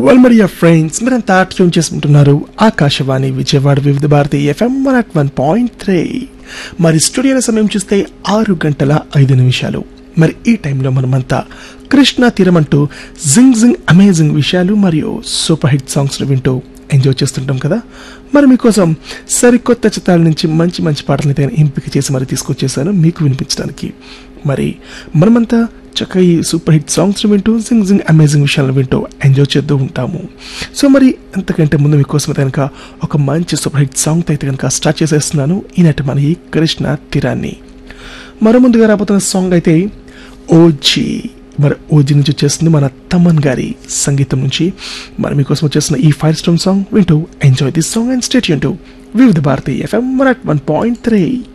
వల్మడియా friends మీరంతా tune చేసుకుంటున్నారు Akashvani Vijayawada Vividh Bharati FM one at one point three మరి స్టూడియోల సమయం చూస్తే ఆరు గంటల ఐదు నిమిషాలు మరి ఈ టైంలో మనమంతా కృష్ణా తీరం అంటూ జింగ్ జింగ్ అమేజింగ్ విషయాలు మరియు సూపర్ హిట్ సాంగ్స్ వింటూ ఎంజాయ్ చేస్తుంటాం కదా మరి మీకోసం సరికొత్త చిత్రాల నుంచి మంచి మంచి పాటలు అయితే ఎంపిక చేసి మరి తీసుకొచ్చేసాను మీకు వినిపించడానికి మరి మనమంతా చక్కగా ఈ సూపర్ హిట్ సాంగ్స్ వింటూ జింగ్ జింగ్ అమేజింగ్ విషయాలను వింటూ ఎంజాయ్ చేస్తూ ఉంటాము సో మరి అంతకంటే ముందు మీకోసం కనుక ఒక మంచి సూపర్ హిట్ సాంగ్ అయితే కనుక స్టార్ట్ చేసేస్తున్నాను ఈనాటి మన ఈ కృష్ణ తీరాన్ని మరో ముందుగా రాబోతున్న సాంగ్ అయితే ఓజీ మరి ఓజీ నుంచి వచ్చేస్తుంది మన తమన్ గారి సంగీతం నుంచి మరి మీకోసం వచ్చేసిన ఈ ఫైర్ స్టోన్ సాంగ్ వింటూ enjoy this song and stay tuned to Vividh Bharati FM one point three